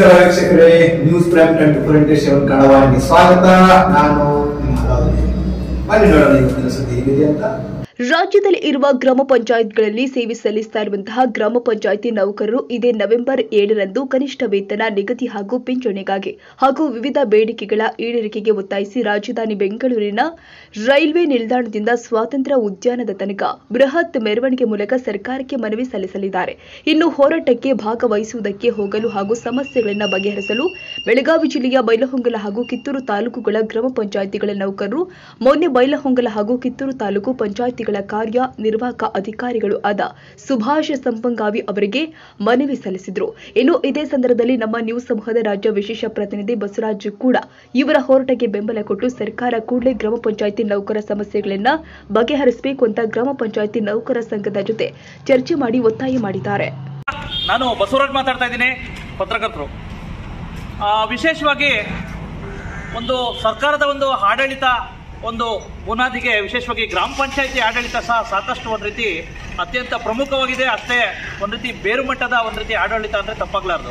ನಮಸ್ಕಾರ ವೀಕ್ಷಕರೇ news prime twenty four into seven ಕನ್ನಡವಾಹಿನಿ ಸ್ವಾಗತ ನಾನು ನಿಮ್ಮ ಹಲಾವತಿ. ಬನ್ನಿ ನೋಡೋಣ ಇವತ್ತಿನ ಸುದ್ದಿ ಹೇಗಿದೆ ಅಂತ ರಾಜ್ಯದಲ್ಲಿ ಇರುವ ಗ್ರಾಮ ಪಂಚಾಯತ್ಗಳಲ್ಲಿ ಸೇವೆ ಸಲ್ಲಿಸ್ತಾ ಇರುವಂತಹ ಗ್ರಾಮ ಪಂಚಾಯಿತಿ ನೌಕರರು ಇದೇ ನವೆಂಬರ್ ಏಳರಂದು ಕನಿಷ್ಠ ವೇತನ ನಿಗದಿ ಹಾಗೂ ಪಿಂಚಣಿಗಾಗಿ ಹಾಗೂ ವಿವಿಧ ಬೇಡಿಕೆಗಳ ಈಡೇರಿಕೆಗೆ ಒತ್ತಾಯಿಸಿ ರಾಜಧಾನಿ ಬೆಂಗಳೂರಿನ ರೈಲ್ವೆ ನಿಲ್ದಾಣದಿಂದ ಸ್ವಾತಂತ್ರ್ಯ ಉದ್ಯಾನದ ತನಕ ಬೃಹತ್ ಮೆರವಣಿಗೆ ಮೂಲಕ ಸರ್ಕಾರಕ್ಕೆ ಮನವಿ ಸಲ್ಲಿಸಲಿದ್ದಾರೆ ಇನ್ನು ಹೋರಾಟಕ್ಕೆ ಭಾಗವಹಿಸುವುದಕ್ಕೆ ಹೋಗಲು ಹಾಗೂ ಸಮಸ್ಯೆಗಳನ್ನು ಬಗೆಹರಿಸಲು ಬೆಳಗಾವಿ ಜಿಲ್ಲೆಯ ಬೈಲಹೊಂಗಲ ಹಾಗೂ ಕಿತ್ತೂರು ತಾಲೂಕುಗಳ ಗ್ರಾಮ ಪಂಚಾಯಿತಿಗಳ ನೌಕರರು ಮೊನ್ನೆ ಬೈಲಹೊಂಗಲ ಹಾಗೂ ಕಿತ್ತೂರು ತಾಲೂಕು ಪಂಚಾಯಿತಿಗಳ ಕಾರ್ಯ ನಿರ್ವಾಹಕ ಅಧಿಕಾರಿಗಳು ಆದ ಸುಭಾಷ್ ಸಂಪಂಗಾವಿ ಅವರಿಗೆ ಮನವಿ ಸಲ್ಲಿಸಿದರು ಇನ್ನು ಇದೇ ಸಂದರ್ಭದಲ್ಲಿ ನಮ್ಮ ನ್ಯೂಸ್ ಸಮೂಹದ ರಾಜ್ಯ ವಿಶೇಷ ಪ್ರತಿನಿಧಿ ಬಸವರಾಜ್ ಕೂಡ ಇವರ ಹೋರಾಟಕ್ಕೆ ಬೆಂಬಲ ಕೊಟ್ಟು ಸರ್ಕಾರ ಕೂಡಲೇ ಗ್ರಾಮ ಪಂಚಾಯಿತಿ ನೌಕರ ಸಮಸ್ಯೆಗಳನ್ನ ಬಗೆಹರಿಸಬೇಕು ಅಂತ ಗ್ರಾಮ ಪಂಚಾಯಿತಿ ನೌಕರ ಸಂಘದ ಜೊತೆ ಚರ್ಚೆ ಮಾಡಿ ಒತ್ತಾಯ ಮಾಡಿದ್ದಾರೆ ನಾನು ಬಸವರಾಜ್ ಮಾತಾಡ್ತಾ ಇದ್ದೀನಿ ಪತ್ರಕರ್ತರು ಆ, ವಿಶೇಷವಾಗಿ ಒಂದು ಸರ್ಕಾರದ ಒಂದು ಆಡಳಿತ ಒಂದು ಬುನಾದಿಗೆ ವಿಶೇಷವಾಗಿ ಗ್ರಾಮ ಪಂಚಾಯತಿ ಆಡಳಿತ ಸಹ ಸಾಕಷ್ಟು ಒಂದು ರೀತಿ ಅತ್ಯಂತ ಪ್ರಮುಖವಾಗಿದೆ ಅಷ್ಟೇ ಒಂದು ರೀತಿ ಬೇರು ಮಟ್ಟದ ಒಂದು ರೀತಿ ಆಡಳಿತ ಅಂದರೆ ತಪ್ಪಾಗಲಾರ್ದು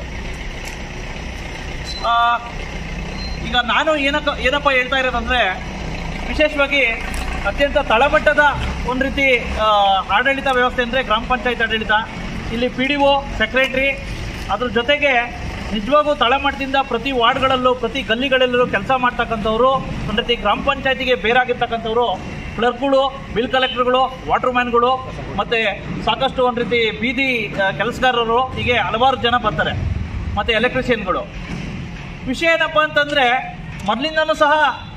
ಆ, ಈಗ ನಾನು ಏನಕ್ಕ ಏನಪ್ಪ ಹೇಳ್ತಾ ಇರೋದಂದ್ರೆ ವಿಶೇಷವಾಗಿ ಅತ್ಯಂತ ತಳಮಟ್ಟದ ಒಂದು ರೀತಿ ಆ, ಆಡಳಿತ ವ್ಯವಸ್ಥೆ ಅಂದರೆ ಗ್ರಾಮ ಪಂಚಾಯತ್ ಆಡಳಿತ ಇಲ್ಲಿ ಪಿ ಡಿ ಒ ಸೆಕ್ರೆಟ್ರಿ ಅದ್ರ ಜೊತೆಗೆ ನಿಜವಾಗೂ ತಳಮಟ್ಟದಿಂದ ಪ್ರತಿ ವಾರ್ಡ್ಗಳಲ್ಲೂ ಪ್ರತಿ ಗಲ್ಲಿಗಳಲ್ಲೂ ಕೆಲಸ ಮಾಡ್ತಕ್ಕಂಥವ್ರು ಒಂದು ರೀತಿ ಗ್ರಾಮ ಪಂಚಾಯತಿಗೆ ಬೇರಾಗಿರ್ತಕ್ಕಂಥವ್ರು ಕ್ಲರ್ಕ್ಗಳು ಬಿಲ್ ಕಲೆಕ್ಟರ್ಗಳು ವಾಟರ್ ಮ್ಯಾನ್ಗಳು ಮತ್ತು ಸಾಕಷ್ಟು ಒಂದು ರೀತಿ ಬೀದಿ ಕೆಲಸಗಾರರು ಹೀಗೆ ಹಲವಾರು ಜನ ಬರ್ತಾರೆ ಮತ್ತು ಎಲೆಕ್ಟ್ರಿಷಿಯನ್ಗಳು ವಿಷಯ ಏನಪ್ಪ ಅಂತಂದರೆ ಮೊದಲಿಂದನೂ ಸಹ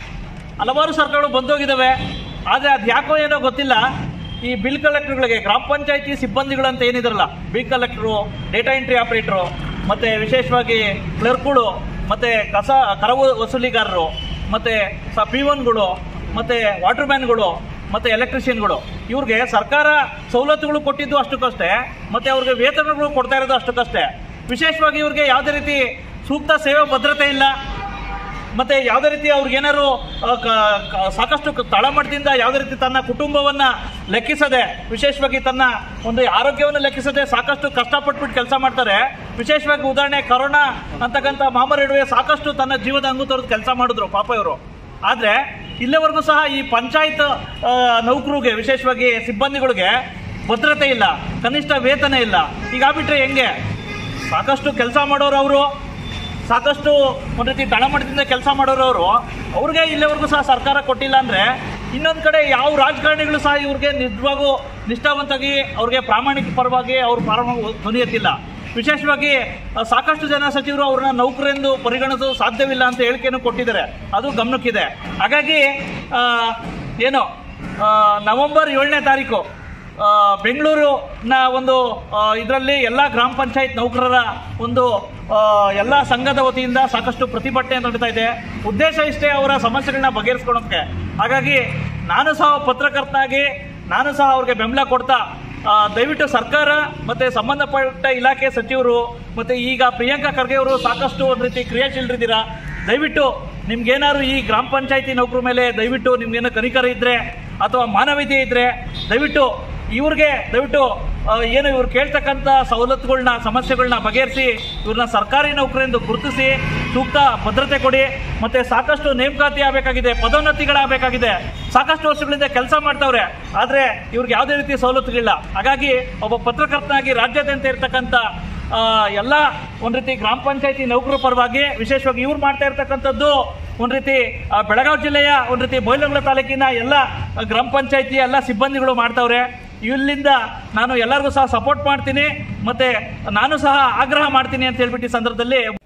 ಹಲವಾರು ಸರ್ಕಾರಗಳು ಬಂದೋಗಿದ್ದಾವೆ ಆದರೆ ಅದು ಯಾಕೋ ಏನೋ ಗೊತ್ತಿಲ್ಲ ಈ ಬಿಲ್ ಕಲೆಕ್ಟರ್ಗಳಿಗೆ ಗ್ರಾಮ ಪಂಚಾಯತಿ ಸಿಬ್ಬಂದಿಗಳು ಅಂತ ಏನಿದಾರಲ್ಲ bill collector data entry operator ಮತ್ತು ವಿಶೇಷವಾಗಿ ಕ್ಲರ್ಕ್ಗಳು ಮತ್ತು ಕಸ ಕರ ವಸೂಲಿಗಾರರು ಮತ್ತು ಸ ಪಿ ಒನ್ಗಳು ಮತ್ತು ವಾಟರ್ ಮ್ಯಾನ್ಗಳು ಮತ್ತು ಎಲೆಕ್ಟ್ರಿಷಿಯನ್ಗಳು ಇವ್ರಿಗೆ ಸರ್ಕಾರ ಸವಲತ್ತುಗಳು ಕೊಟ್ಟಿದ್ದು ಅಷ್ಟಕ್ಕಷ್ಟೇ ಮತ್ತು ಅವ್ರಿಗೆ ವೇತನಗಳು ಕೊಡ್ತಾ ಇರೋದು ಅಷ್ಟಕ್ಕಷ್ಟೇ ವಿಶೇಷವಾಗಿ ಇವ್ರಿಗೆ ಯಾವುದೇ ರೀತಿ ಸೂಕ್ತ ಸೇವೆ ಭದ್ರತೆ ಇಲ್ಲ ಮತ್ತೆ ಯಾವುದೇ ರೀತಿ ಅವ್ರಿಗೇನಾದ್ರು ಆ, ಕ- ಕ- ಸಾಕಷ್ಟು ಕ- ತಳಮಟ್ಟದಿಂದ ಯಾವುದೇ ರೀತಿ ತನ್ನ ಕುಟುಂಬವನ್ನ ಲೆಕ್ಕಿಸದೆ ವಿಶೇಷವಾಗಿ ತನ್ನ ಒಂದು ಆರೋಗ್ಯವನ್ನು ಲೆಕ್ಕಿಸದೆ ಸಾಕಷ್ಟು ಕಷ್ಟಪಟ್ಬಿಟ್ಟು ಕೆಲಸ ಮಾಡ್ತಾರೆ ವಿಶೇಷವಾಗಿ ಉದಾಹರಣೆ ಕರೋನಾ ಅಂತಕ್ಕಂಥ ಮಹಾಮಾರಿ ನಡುವೆ ಸಾಕಷ್ಟು ತನ್ನ ಜೀವದ ಅಂಗು ತೊರೆದು ಕೆಲಸ ಮಾಡಿದ್ರು ಪಾಪ ಇವರು ಆದ್ರೆ ಇಲ್ಲಿವರೆಗೂ ಸಹ ಈ ಪಂಚಾಯತ್ ನೌಕರಿಗೆ ವಿಶೇಷವಾಗಿ ಸಿಬ್ಬಂದಿಗಳಿಗೆ ಭದ್ರತೆ ಇಲ್ಲ ಕನಿಷ್ಠ ವೇತನ ಇಲ್ಲ ಹೀಗಾಗ್ಬಿಟ್ರೆ ಹೆಂಗೆ ಸಾಕಷ್ಟು ಕೆಲಸ ಮಾಡೋರು ಅವರು ಸಾಕಷ್ಟು ಒಂದು ರೀತಿ ತಳಮಟ್ಟದಿಂದ ಕೆಲಸ ಮಾಡೋರು ಅವರು ಅವ್ರಿಗೆ ಇಲ್ಲಿವರೆಗೂ ಸಹ ಸರ್ಕಾರ ಕೊಟ್ಟಿಲ್ಲ ಅಂದರೆ ಇನ್ನೊಂದು ಕಡೆ ಯಾವ ರಾಜಕಾರಣಿಗಳು ಸಹ ಇವ್ರಿಗೆ ನಿಜವಾಗೂ ನಿಷ್ಠಾವಂತಾಗಿ ಅವ್ರಿಗೆ ಪ್ರಾಮಾಣಿಕ ಪರವಾಗಿ ಅವ್ರ ಪರ ಧ್ವನಿ ಎತ್ತಿಲ್ಲ ವಿಶೇಷವಾಗಿ ಆ, ಸಾಕಷ್ಟು ಜನ ಸಚಿವರು ಅವ್ರನ್ನ ನೌಕರೆಂದು ಪರಿಗಣಿಸಲು ಸಾಧ್ಯವಿಲ್ಲ ಅಂತ ಹೇಳಿಕೆಯನ್ನು ಕೊಟ್ಟಿದ್ದಾರೆ ಅದು ಗಮನಕ್ಕಿದೆ ಹಾಗಾಗಿ ಆ, ಏನು ಆ, ನವೆಂಬರ್ ಏಳನೇ ತಾರೀಕು ಆ, ಬೆಂಗಳೂರಿನ ಒಂದು ಇದರಲ್ಲಿ ಎಲ್ಲ ಗ್ರಾಮ ಪಂಚಾಯತ್ ನೌಕರರ ಒಂದು ಆ, ಎಲ್ಲ ಸಂಘದ ವತಿಯಿಂದ ಸಾಕಷ್ಟು ಪ್ರತಿಭಟನೆ ನಡೀತಾ ಇದೆ ಉದ್ದೇಶ ಇಷ್ಟೇ ಅವರ ಸಮಸ್ಯೆಗಳನ್ನ ಬಗೆಹರಿಸ್ಕೊಳೋಕ್ಕೆ ಹಾಗಾಗಿ ನಾನು ಸಹ ಪತ್ರಕರ್ತನಾಗಿ ನಾನು ಸಹ ಅವ್ರಿಗೆ ಬೆಂಬಲ ಕೊಡ್ತಾ ಆ, ದಯವಿಟ್ಟು ಸರ್ಕಾರ ಮತ್ತೆ ಸಂಬಂಧಪಟ್ಟ ಇಲಾಖೆ ಸಚಿವರು ಮತ್ತೆ ಈಗ ಪ್ರಿಯಾಂಕಾ ಖರ್ಗೆ ಅವರು ಸಾಕಷ್ಟು ಒಂದು ರೀತಿ ಕ್ರಿಯಾಶೀಲರಿದ್ದೀರಾ ದಯವಿಟ್ಟು ನಿಮ್ಗೇನಾದ್ರು ಈ ಗ್ರಾಮ ಪಂಚಾಯತಿ ನೌಕರ ಮೇಲೆ ದಯವಿಟ್ಟು ನಿಮ್ಗೇನೋ ಕನಿಕರ ಇದ್ರೆ ಅಥವಾ ಮಾನವೀಯತೆ ಇದ್ರೆ ದಯವಿಟ್ಟು ಇವ್ರಿಗೆ ದಯವಿಟ್ಟು ಆ, ಏನು ಇವ್ರು ಕೇಳ್ತಕ್ಕಂಥ ಸವಲತ್ತುಗಳನ್ನ ಸಮಸ್ಯೆಗಳನ್ನ ಬಗೆಹರಿಸಿ ಇವ್ರನ್ನ ಸರ್ಕಾರಿ ನೌಕರೆಂದು ಗುರುತಿಸಿ ಸೂಕ್ತ ಭದ್ರತೆ ಕೊಡಿ ಮತ್ತೆ ಸಾಕಷ್ಟು ನೇಮಕಾತಿ ಆಗಬೇಕಾಗಿದೆ ಪದೋನ್ನತಿಗಳಾಗಬೇಕಾಗಿದೆ ಸಾಕಷ್ಟು ವರ್ಷಗಳಿಂದ ಕೆಲಸ ಮಾಡ್ತಾವ್ರೆ ಆದ್ರೆ ಇವ್ರಿಗೆ ಯಾವುದೇ ರೀತಿ ಸವಲತ್ತುಗಳಿಲ್ಲ ಹಾಗಾಗಿ ಒಬ್ಬ ಪತ್ರಕರ್ತನಾಗಿ ರಾಜ್ಯಾದ್ಯಂತ ಇರ್ತಕ್ಕಂಥ ಆ, ಎಲ್ಲ ಒಂದ್ ರೀತಿ ಗ್ರಾಮ ಪಂಚಾಯತಿ ನೌಕರ ಪರವಾಗಿ ವಿಶೇಷವಾಗಿ ಇವ್ರು ಮಾಡ್ತಾ ಇರ್ತಕ್ಕಂಥದ್ದು ಒಂದ್ ರೀತಿ ಆ, ಬೆಳಗಾವಿ ಜಿಲ್ಲೆಯ ಒಂದ್ ರೀತಿ ಬೈಲಹೊಂಗಲ ತಾಲೂಕಿನ ಎಲ್ಲ ಗ್ರಾಮ ಪಂಚಾಯತಿ ಎಲ್ಲ ಸಿಬ್ಬಂದಿಗಳು ಮಾಡ್ತಾವ್ರೆ ಇಲ್ಲಿಂದ ನಾನು ಎಲ್ಲರಿಗೂ ಸಹ ಸಪೋರ್ಟ್ ಮಾಡ್ತೀನಿ ಮತ್ತೆ ನಾನು ಸಹ ಆಗ್ರಹ ಮಾಡ್ತೀನಿ ಅಂತ ಹೇಳ್ಬಿಟ್ಟು ಈ ಸಂದರ್ಭದಲ್ಲಿ